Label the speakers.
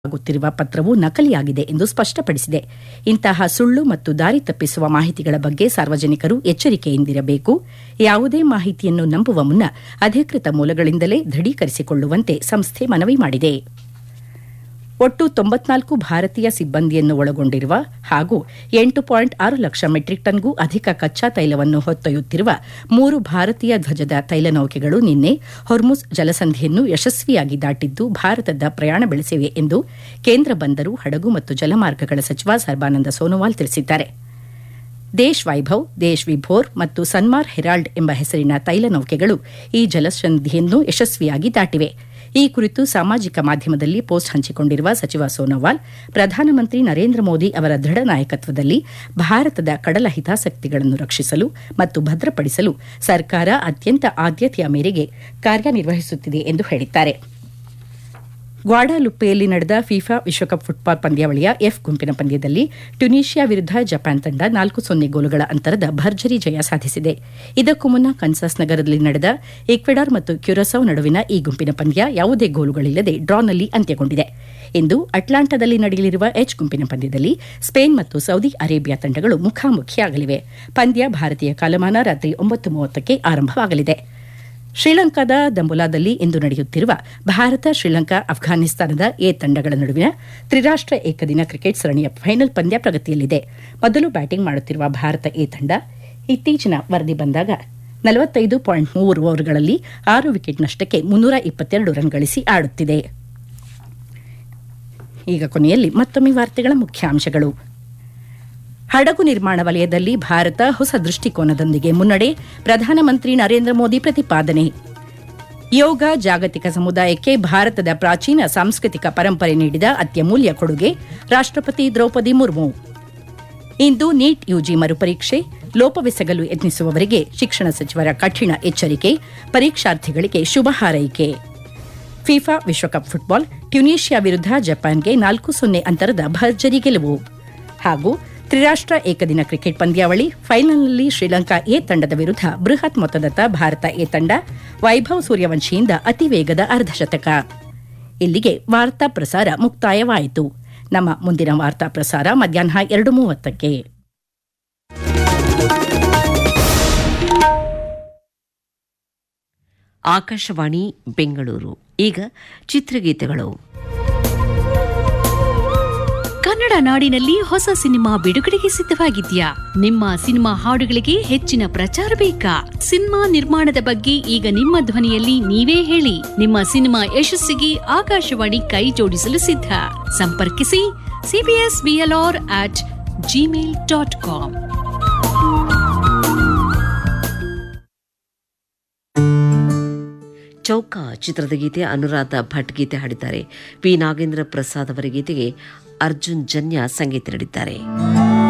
Speaker 1: ಆಗುತ್ತಿರುವ ಪತ್ರವು ನಕಲಿಯಾಗಿದೆ ಎಂದು ಸ್ಪಷ್ಟಪಡಿಸಿದೆ ಇಂತಹ ಸುಳ್ಳು ಮತ್ತು ದಾರಿ ತಪ್ಪಿಸುವ ಮಾಹಿತಿಗಳ ಬಗ್ಗೆ ಸಾರ್ವಜನಿಕರು ಎಚ್ಚರಿಕೆಯಿಂದಿರಬೇಕು ಯಾವುದೇ ಮಾಹಿತಿಯನ್ನು ನಂಬುವ ಮುನ್ನ ಅಧಿಕೃತ ಮೂಲಗಳಿಂದಲೇ ದೃಢೀಕರಿಸಿಕೊಳ್ಳುವಂತೆ ಸಂಸ್ಥೆ ಮನವಿ ಮಾಡಿದೆ ಒಟ್ಟು ತೊಂಬತ್ನಾಲ್ಕು ಭಾರತೀಯ ಸಿಬ್ಬಂದಿಯನ್ನು ಒಳಗೊಂಡಿರುವ ಹಾಗೂ ಎಂಟು ಪಾಯಿಂಟ್ ಆರು ಲಕ್ಷ ಮೆಟ್ರಿಕ್ ಟನ್ಗೂ ಅಧಿಕ ಕಚ್ಚಾ ತೈಲವನ್ನು ಹೊತ್ತೊಯ್ಯುತ್ತಿರುವ ಮೂರು ಭಾರತೀಯ ಧ್ವಜದ ತೈಲ ನೌಕೆಗಳು ನಿನ್ನೆ ಹೊರ್ಮುಸ್ ಜಲಸಂಧಿಯನ್ನು ಯಶಸ್ವಿಯಾಗಿ ದಾಟಿದ್ದು ಭಾರತದ ಪ್ರಯಾಣ ಬೆಳೆಸಿವೆ ಎಂದು ಕೇಂದ್ರ ಬಂದರು ಹಡಗು ಮತ್ತು ಜಲಮಾರ್ಗಗಳ ಸಚಿವ ಸರ್ಬಾನಂದ ಸೋನೋವಾಲ್ ತಿಳಿಸಿದ್ದಾರೆ ದೇಶ್ ವೈಭವ್ ದೇಶ್ ವಿಭೋರ್ ಮತ್ತು ಸನ್ಮಾರ್ ಹೆರಾಲ್ಡ್ ಎಂಬ ಹೆಸರಿನ ತೈಲ ನೌಕೆಗಳು ಈ ಜಲಸಂಧಿಯನ್ನು ಯಶಸ್ವಿಯಾಗಿ ದಾಟಿವೆ ಈ ಕುರಿತು ಸಾಮಾಜಿಕ ಮಾಧ್ಯಮದಲ್ಲಿ ಪೋಸ್ಟ್ ಹಂಚಿಕೊಂಡಿರುವ ಸಚಿವ ಸೋನೋವಾಲ್ ಪ್ರಧಾನಮಂತ್ರಿ ನರೇಂದ್ರ ಮೋದಿ ಅವರ ದೃಢ ನಾಯಕತ್ವದಲ್ಲಿ ಭಾರತದ ಕಡಲ ಹಿತಾಸಕ್ತಿಗಳನ್ನು ರಕ್ಷಿಸಲು ಮತ್ತು ಭದ್ರಪಡಿಸಲು ಸರ್ಕಾರ ಅತ್ಯಂತ ಆದ್ಯತೆಯ ಮೇರೆಗೆ ಕಾರ್ಯನಿರ್ವಹಿಸುತ್ತಿದೆ ಎಂದು ಹೇಳಿದ್ದಾರೆ ಗ್ವಾಡಾಲುಪ್ಪೆಯಲ್ಲಿ ನಡೆದ ಫಿಫಾ ವಿಶ್ವಕಪ್ ಫುಟ್ಬಾಲ್ ಪಂದ್ಯಾವಳಿಯ ಎಫ್ ಗುಂಪಿನ ಪಂದ್ಯದಲ್ಲಿ ಟ್ಯುನೀಷಿಯಾ ವಿರುದ್ಧ ಜಪಾನ್ ತಂಡ ನಾಲ್ಕು ಸೊನ್ನೆ ಗೋಲುಗಳ ಅಂತರದ ಭರ್ಜರಿ ಜಯ ಸಾಧಿಸಿದೆ ಇದಕ್ಕೂ ಮುನ್ನ ಕನ್ಸಾಸ್ ನಗರದಲ್ಲಿ ನಡೆದ ಈಕ್ವೆಡಾರ್ ಮತ್ತು ಕ್ಯುರಸೌ ನಡುವಿನ ಈ ಗುಂಪಿನ ಪಂದ್ಯ ಯಾವುದೇ ಗೋಲುಗಳಿಲ್ಲದೆ ಡ್ರಾನಲ್ಲಿ ಅಂತ್ಯಗೊಂಡಿದೆ ಇಂದು ಅಟ್ಲಾಂಟಾದಲ್ಲಿ ನಡೆಯಲಿರುವ ಎಚ್ ಗುಂಪಿನ ಪಂದ್ಯದಲ್ಲಿ ಸ್ಪೇನ್ ಮತ್ತು ಸೌದಿ ಅರೇಬಿಯಾ ತಂಡಗಳು ಮುಖಾಮುಖಿಯಾಗಲಿವೆ ಪಂದ್ಯ ಭಾರತೀಯ ಕಾಲಮಾನ ರಾತ್ರಿ ಒಂಬತ್ತು ಮೂವತ್ತಕ್ಕೆ ಆರಂಭವಾಗಲಿದೆ ಶ್ರೀಲಂಕಾದ ದಂಬುಲಾದಲ್ಲಿ ಇಂದು ನಡೆಯುತ್ತಿರುವ ಭಾರತ ಶ್ರೀಲಂಕಾ ಅಫ್ಘಾನಿಸ್ತಾನದ ಎ ತಂಡಗಳ ನಡುವಿನ ತ್ರಿರಾಷ್ಟ ಏಕದಿನ ಕ್ರಿಕೆಟ್ ಸರಣಿಯ ಫೈನಲ್ ಪಂದ್ಯ ಪ್ರಗತಿಯಲ್ಲಿದೆ ಮೊದಲು ಬ್ಯಾಟಿಂಗ್ ಮಾಡುತ್ತಿರುವ ಭಾರತ ಎ ತಂಡ ಇತ್ತೀಚಿನ ವರದಿ ಬಂದಾಗ ನಲವತ್ತೈದು ಪಾಯಿಂಟ್ ಮೂರು ಓವರ್ಗಳಲ್ಲಿ ಆರು ವಿಕೆಟ್ ನಷ್ಟಕ್ಕೆ ಮುನ್ನೂರ ಇಪ್ಪತ್ತೆರಡು ರನ್ ಗಳಿಸಿ ಆಡುತ್ತಿದೆ ಈಗ ಕೊನೆಯಲ್ಲಿ ಮತ್ತೊಮ್ಮೆ ವಾರ್ತೆಗಳ ಮುಖ್ಯಾಂಶಗಳು ಹಡಗು ನಿರ್ಮಾಣ ವಲಯದಲ್ಲಿ ಭಾರತ ಹೊಸ ದೃಷ್ಟಿಕೋನದೊಂದಿಗೆ ಮುನ್ನಡೆ ಪ್ರಧಾನಮಂತ್ರಿ ನರೇಂದ್ರ ಮೋದಿ ಪ್ರತಿಪಾದನೆ ಯೋಗ ಜಾಗತಿಕ ಸಮುದಾಯಕ್ಕೆ ಭಾರತದ ಪ್ರಾಚೀನ ಸಾಂಸ್ಕೃತಿಕ ಪರಂಪರೆ ನೀಡಿದ ಅತ್ಯಮೂಲ್ಯ ಕೊಡುಗೆ ರಾಷ್ಟಪತಿ ದ್ರೌಪದಿ ಮುರ್ಮು ಇಂದು ನೀಟ್ ಯುಜಿ ಮರುಪರೀಕ್ಷೆ ಲೋಪವೆಸಗಲು ಯತ್ನಿಸುವವರಿಗೆ ಶಿಕ್ಷಣ ಸಚಿವರ ಕಠಿಣ ಎಚ್ಚರಿಕೆ ಪರೀಕ್ಷಾರ್ಥಿಗಳಿಗೆ ಶುಭ ಹಾರೈಕೆ ಫಿಫಾ ವಿಶ್ವಕಪ್ ಫುಟ್ಬಾಲ್ ಟ್ಯುನೀಷಿಯಾ ವಿರುದ್ಧ ಜಪಾನ್ಗೆ ನಾಲ್ಕು ಸೊನ್ನೆ ಅಂತರದ ಭರ್ಜರಿ ಗೆಲುವು ಹಾಗೂ ತ್ರಿರಾಷ್ಟ ಏಕದಿನ ಕ್ರಿಕೆಟ್ ಪಂದ್ಯಾವಳಿ ಫೈನಲ್ನಲ್ಲಿ ಶ್ರೀಲಂಕಾ ಎ ತಂಡದ ವಿರುದ್ಧ ಬೃಹತ್ ಮೊತ್ತದತ್ತ ಭಾರತ ಎ ತಂಡ ವೈಭವ್ ಸೂರ್ಯವಂಶಿಯಿಂದ ಅತಿ ವೇಗದ ಅರ್ಧಶತಕ ಇಲ್ಲಿಗೆ ವಾರ್ತಾ ಪ್ರಸಾರ ಮುಕ್ತಾಯವಾಯಿತು ನಮ್ಮ ಮುಂದಿನ ವಾರ್ತಾ ಪ್ರಸಾರ ಮಧ್ಯಾಹ್ನ ಎರಡು ಮೂವತ್ತಕ್ಕೆ
Speaker 2: ಆಕಾಶವಾಣಿ ಬೆಂಗಳೂರು ಈಗ ಚಿತ್ರಗೀತೆಗಳು
Speaker 3: ಕನ್ನಡ ನಾಡಿನಲ್ಲಿ ಹೊಸ ಸಿನಿಮಾ ಬಿಡುಗಡೆಗೆ ಸಿದ್ಧವಾಗಿದ್ಯಾ ನಿಮ್ಮ ಸಿನಿಮಾ ಹಾಡುಗಳಿಗೆ ಹೆಚ್ಚಿನ ಪ್ರಚಾರ ಬೇಕಾ ಸಿನಿಮಾ ನಿರ್ಮಾಣದ ಬಗ್ಗೆ ಈಗ ನಿಮ್ಮ ಧ್ವನಿಯಲ್ಲಿ ನೀವೇ ಹೇಳಿ ನಿಮ್ಮ ಸಿನಿಮಾ ಯಶಸ್ಸಿಗೆ ಆಕಾಶವಾಣಿ ಕೈ ಜೋಡಿಸಲು ಸಿದ್ಧ ಸಂಪರ್ಕಿಸಿ CBS BLR at Gmail dot com
Speaker 2: ಚೌಕ ಚಿತ್ರದ ಗೀತೆ ಅನುರಾಧ ಭಟ್ ಗೀತೆ ಹಾಡಿದ್ದಾರೆ ಪಿ ನಾಗೇಂದ್ರ ಪ್ರಸಾದ್ ಅವರ ಗೀತೆಗೆ ಅರ್ಜುನ್ ಜನ್ಯ ಸಂಗೀತ ನೀಡಿದ್ದಾರೆ